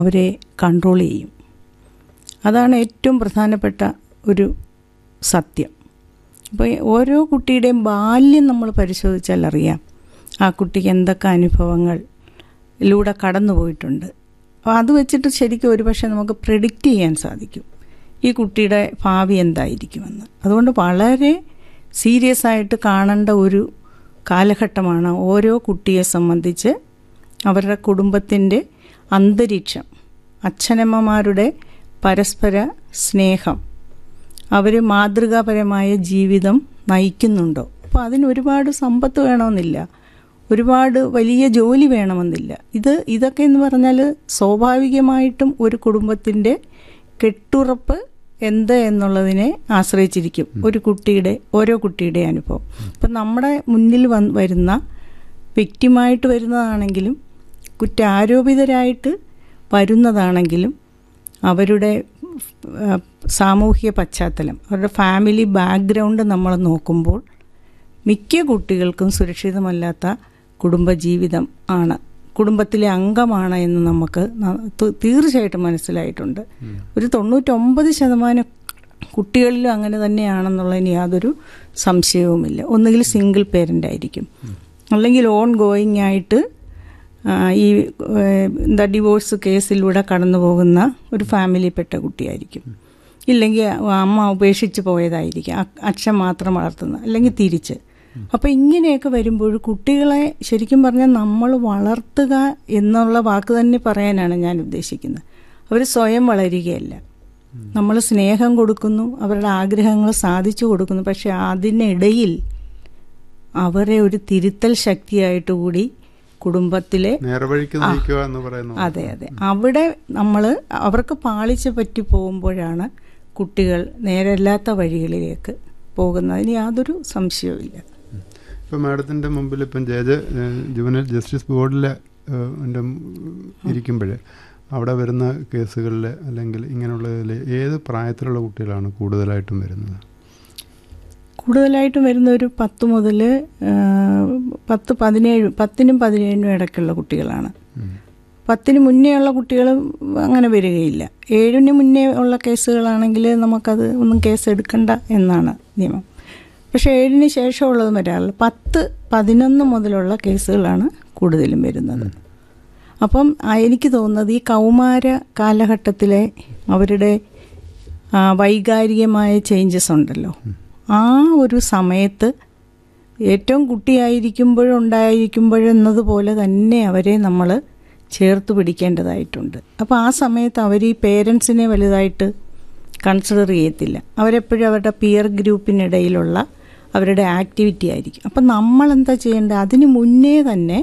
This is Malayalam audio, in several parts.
അവരെ കൺട്രോൾ ചെയ്യും അതാണ് ഏറ്റവും പ്രധാനപ്പെട്ട ഒരു സത്യം അപ്പോൾ ഓരോ കുട്ടിയുടെയും ബാല്യം നമ്മൾ പരിശോധിച്ചാൽ അറിയാം ആ കുട്ടിക്ക് എന്തൊക്കെ അനുഭവങ്ങളിലൂടെ കടന്നു പോയിട്ടുണ്ട് അപ്പോൾ അത് വെച്ചിട്ട് ശരിക്കും ഒരുപക്ഷെ നമുക്ക് പ്രെഡിക്റ്റ് ചെയ്യാൻ സാധിക്കും ഈ കുട്ടിയുടെ ഭാവി എന്തായിരിക്കുമെന്ന് അതുകൊണ്ട് വളരെ സീരിയസ് ആയിട്ട് കാണേണ്ട ഒരു കാലഘട്ടമാണ് ഓരോ കുട്ടിയെ സംബന്ധിച്ച് അവരുടെ കുടുംബത്തിൻ്റെ അന്തരീക്ഷം അച്ഛനമ്മമാരുടെ പരസ്പര സ്നേഹം അവർ മാതൃകാപരമായ ജീവിതം നയിക്കുന്നുണ്ടോ അപ്പോൾ അതിന് ഒരുപാട് സമ്പത്ത് വേണമെന്നില്ല ഒരുപാട് വലിയ ജോലി വേണമെന്നില്ല ഇത് ഇതൊക്കെ എന്ന് പറഞ്ഞാൽ സ്വാഭാവികമായിട്ടും ഒരു കുടുംബത്തിൻ്റെ കെട്ടുറപ്പ് എന്ത് എന്നുള്ളതിനെ ആശ്രയിച്ചിരിക്കും ഒരു കുട്ടിയുടെ ഓരോ കുട്ടിയുടെ അനുഭവം ഇപ്പം നമ്മുടെ മുന്നിൽ വന്ന് വരുന്ന വ്യക്തിമായിട്ട് വരുന്നതാണെങ്കിലും കുറ്റാരോപിതരായിട്ട് വരുന്നതാണെങ്കിലും അവരുടെ ആ, സാമൂഹിക പശ്ചാത്തലം അവരുടെ ഫാമിലി ബാക്ക്ഗ്രൗണ്ട് നമ്മൾ നോക്കുമ്പോൾ മിക്ക കുട്ടികൾക്കും സുരക്ഷിതമല്ലാത്ത കുടുംബജീവിതം ആണ് കുടുംബത്തിലെ അംഗമാണ് എന്ന് നമുക്ക് ന- ത- തീർച്ചയായിട്ടും മനസ്സിലായിട്ടുണ്ട് ഒരു തൊണ്ണൂറ്റൊമ്പത് ശതമാനം കുട്ടികളിലും അങ്ങനെ തന്നെയാണെന്നുള്ളതിന് യാതൊരു സംശയവുമില്ല ഒന്നുകിൽ സിംഗിൾ പേരൻ്റ് ആയിരിക്കും അല്ലെങ്കിൽ ഓൺ ഗോയിങ് ആയിട്ട് ആ, ഈ ഏഹ്, എന്താ ഡിവോഴ്സ് കേസിലൂടെ കടന്നു പോകുന്ന ഒരു ഫാമിലിയിൽപ്പെട്ട കുട്ടിയായിരിക്കും ഇല്ലെങ്കിൽ അമ്മ ഉപേക്ഷിച്ച് പോയതായിരിക്കും അ- അച്ഛൻ മാത്രം വളർത്തുന്ന അല്ലെങ്കിൽ തിരിച്ച് അപ്പോൾ ഇങ്ങനെയൊക്കെ വരുമ്പോൾ കുട്ടികളെ ശരിക്കും പറഞ്ഞാൽ നമ്മൾ വളർത്തുക എന്നുള്ള വാക്ക് തന്നെ പറയാനാണ് ഞാൻ ഉദ്ദേശിക്കുന്നത് അവർ സ്വയം വളരുകയല്ല നമ്മൾ സ്നേഹം കൊടുക്കുന്നു അവരുടെ ആഗ്രഹങ്ങൾ സാധിച്ചു കൊടുക്കുന്നു പക്ഷെ അതിനിടയിൽ അവരെ ഒരു തിരുത്തൽ ശക്തിയായിട്ട് കൂടി കുടുംബത്തിലെ നേർവഴിക്ക് നയിക്കുക എന്ന് പറയുന്നു അതെ അതെ അവിടെ നമ്മൾ അവർക്ക് പാളിച്ച പറ്റി പോകുമ്പോഴാണ് കുട്ടികൾ നേരല്ലാത്ത വഴികളിലേക്ക് പോകുന്നതിന് യാതൊരു സംശയവുമില്ല ഇപ്പം മാഡത്തിൻ്റെ മുമ്പിൽ ഇപ്പം ജെ ജെ ജുവനൽ ജസ്റ്റിസ് ബോർഡിൽ ഇരിക്കുമ്പോൾ അവിടെ വരുന്ന കേസുകളിൽ അല്ലെങ്കിൽ ഇങ്ങനെയുള്ളതിൽ ഏത് പ്രായത്തിലുള്ള കുട്ടികളാണ് കൂടുതലായിട്ടും വരുന്നത് കൂടുതലായിട്ടും വരുന്ന ഒരു പത്ത് മുതൽ പത്ത് പതിനേഴ് പത്തിനും പതിനേഴിനും ഇടയ്ക്കുള്ള കുട്ടികളാണ് ഉം. പത്തിന് മുന്നേ ഉള്ള കുട്ടികൾ അങ്ങനെ വരികയില്ല ഏഴിന് മുന്നേ ഉള്ള കേസുകളാണെങ്കിൽ നമുക്കത് ഒന്നും കേസ് എടുക്കണ്ട എന്നാണ് നിയമം പക്ഷേ ഏഴിന് ശേഷമുള്ളത് വരാറില്ല പത്ത് പതിനൊന്ന് മുതലുള്ള കേസുകളാണ് കൂടുതലും വരുന്നത് അപ്പം ആ, എനിക്ക് തോന്നുന്നത് ഈ കൗമാര കാലഘട്ടത്തിലെ അവരുടെ ആ, വൈകാരികമായ ചേഞ്ചസ് ഉണ്ടല്ലോ ആ ഒരു സമയത്ത് ഏറ്റവും കുട്ടിയായിരിക്കുമ്പോഴുണ്ടായിരിക്കുമ്പോഴെന്നതുപോലെ തന്നെ അവരെ നമ്മൾ ചേർത്ത് പിടിക്കേണ്ടതായിട്ടുണ്ട് അപ്പോൾ ആ സമയത്ത് അവർ ഈ പേരൻസിനെ വലുതായിട്ട് കൺസിഡർ ചെയ്യത്തില്ല അവരെപ്പോഴും അവരുടെ പിയർ ഗ്രൂപ്പിനിടയിലുള്ള അവരുടെ ആക്ടിവിറ്റി ആയിരിക്കും അപ്പം നമ്മൾ എന്താ ചെയ്യേണ്ടത് അതിന് മുന്നേ തന്നെ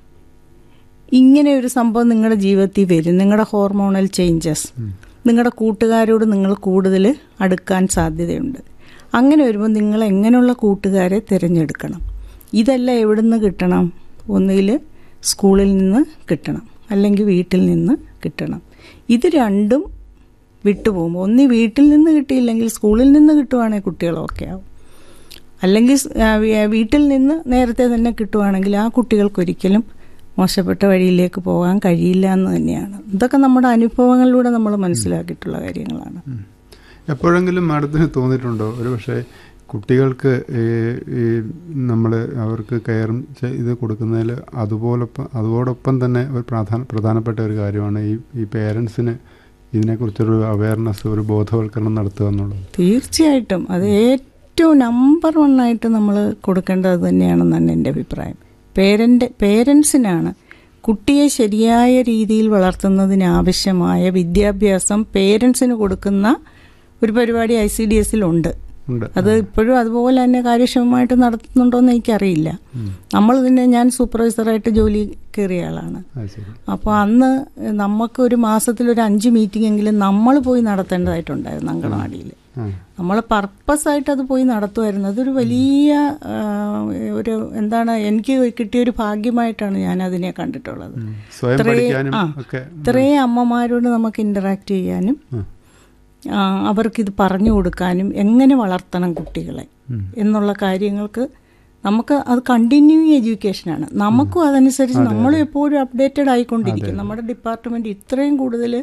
ഇങ്ങനെ ഒരു സംഭവം നിങ്ങളുടെ ജീവിതത്തിൽ വരും നിങ്ങളുടെ ഹോർമോണൽ ചേഞ്ചസ് നിങ്ങളുടെ കൂട്ടുകാരോട് നിങ്ങൾ കൂടുതൽ അടുക്കാൻ സാധ്യതയുണ്ട് അങ്ങനെ വരുമ്പോൾ നിങ്ങൾ എങ്ങനെയുള്ള കൂട്ടുകാരെ തിരഞ്ഞെടുക്കണം ഇതെല്ലാം എവിടെ നിന്ന് കിട്ടണം ഒന്നുകിൽ സ്കൂളിൽ നിന്ന് കിട്ടണം അല്ലെങ്കിൽ വീട്ടിൽ നിന്ന് കിട്ടണം ഇത് രണ്ടും വിട്ടുപോകുമ്പോൾ ഒന്ന് വീട്ടിൽ നിന്ന് കിട്ടിയില്ലെങ്കിൽ സ്കൂളിൽ നിന്ന് കിട്ടുവാണെങ്കിൽ കുട്ടികൾ ഓക്കെ ആവും അല്ലെങ്കിൽ സ്- ആ, വീ- വീട്ടിൽ നിന്ന് നേരത്തെ തന്നെ കിട്ടുവാണെങ്കിൽ ആ കുട്ടികൾക്കൊരിക്കലും മോശപ്പെട്ട വഴിയിലേക്ക് പോകാൻ കഴിയില്ല എന്ന് തന്നെയാണ് ഇതൊക്കെ നമ്മുടെ അനുഭവങ്ങളിലൂടെ നമ്മൾ മനസ്സിലാക്കിയിട്ടുള്ള കാര്യങ്ങളാണ് എപ്പോഴെങ്കിലും മാഡത്തിന് തോന്നിയിട്ടുണ്ടോ ഒരു പക്ഷേ കുട്ടികൾക്ക് ഈ ഈ നമ്മൾ അവർക്ക് കെയറും ചെ- ഇത് കൊടുക്കുന്നതിൽ അതുപോലൊപ്പം അതോടൊപ്പം തന്നെ ഒരു പ്രധാന പ്രധാനപ്പെട്ട ഒരു കാര്യമാണ് ഈ ഈ പേരൻസിന് ഇതിനെക്കുറിച്ചൊരു അവയർനെസ് ഒരു ബോധവൽക്കരണം നടത്തുക എന്നുള്ളത് തീർച്ചയായിട്ടും അത് ഏറ്റവും നമ്പർ വൺ ആയിട്ട് നമ്മൾ കൊടുക്കേണ്ടത് തന്നെയാണെന്നാണ് എൻ്റെ അഭിപ്രായം പേരൻ്റ് പേരൻസിനാണ് കുട്ടിയെ ശരിയായ രീതിയിൽ വളർത്തുന്നതിനാവശ്യമായ വിദ്യാഭ്യാസം പേരൻസിന് കൊടുക്കുന്ന ഒരു പരിപാടി ഐ സി ഡി എസിലുണ്ട് ഉണ്ട് അത് ഇപ്പോഴും അതുപോലെ തന്നെ കാര്യക്ഷമമായിട്ട് നടത്തുന്നുണ്ടോയെന്ന് എനിക്കറിയില്ല നമ്മൾ തന്നെ ഞാൻ സൂപ്പർവൈസറായിട്ട് ജോലി കയറിയ ആളാണ് അത് ശരി അപ്പോൾ അന്ന് നമുക്ക് ഒരു മാസത്തിൽ ഒരു അഞ്ച് മീറ്റിംഗ് എങ്കിലും നമ്മൾ പോയി നടത്തേണ്ടതായിട്ടുണ്ടായിരുന്നു അങ്കണവാടിയിൽ ആ നമ്മൾ പർപ്പസ് ആയിട്ട് അത് പോയി നടത്തുമായിരുന്നു അതൊരു വലിയ ആ, ഒരു എന്താണ് എനിക്ക് കിട്ടിയൊരു ഭാഗ്യമായിട്ടാണ് ഞാൻ അതിനെ കണ്ടിട്ടുള്ളത് ഉം. സ്വയം ഇത്രയും- പഠിക്കാനും ആ, ഒക്കെ ഇത്രയും അമ്മമാരോട് നമുക്ക് ഇന്ററാക്ട് ചെയ്യാനും ആ. ആ, അവർക്കിത് പറഞ്ഞു കൊടുക്കാനും എങ്ങനെ വളർത്തണം കുട്ടികളെ ഉം. എന്നുള്ള കാര്യങ്ങൾക്ക് നമുക്ക് അത് കണ്ടിന്യൂയിങ് എഡ്യൂക്കേഷനാണ് നമുക്കും അതനുസരിച്ച് നമ്മളും എപ്പോഴും അപ്ഡേറ്റഡ് ആയിക്കൊണ്ടിരിക്കും നമ്മുടെ ഡിപ്പാർട്ട്മെൻറ്റ് ഇത്രയും കൂടുതൽ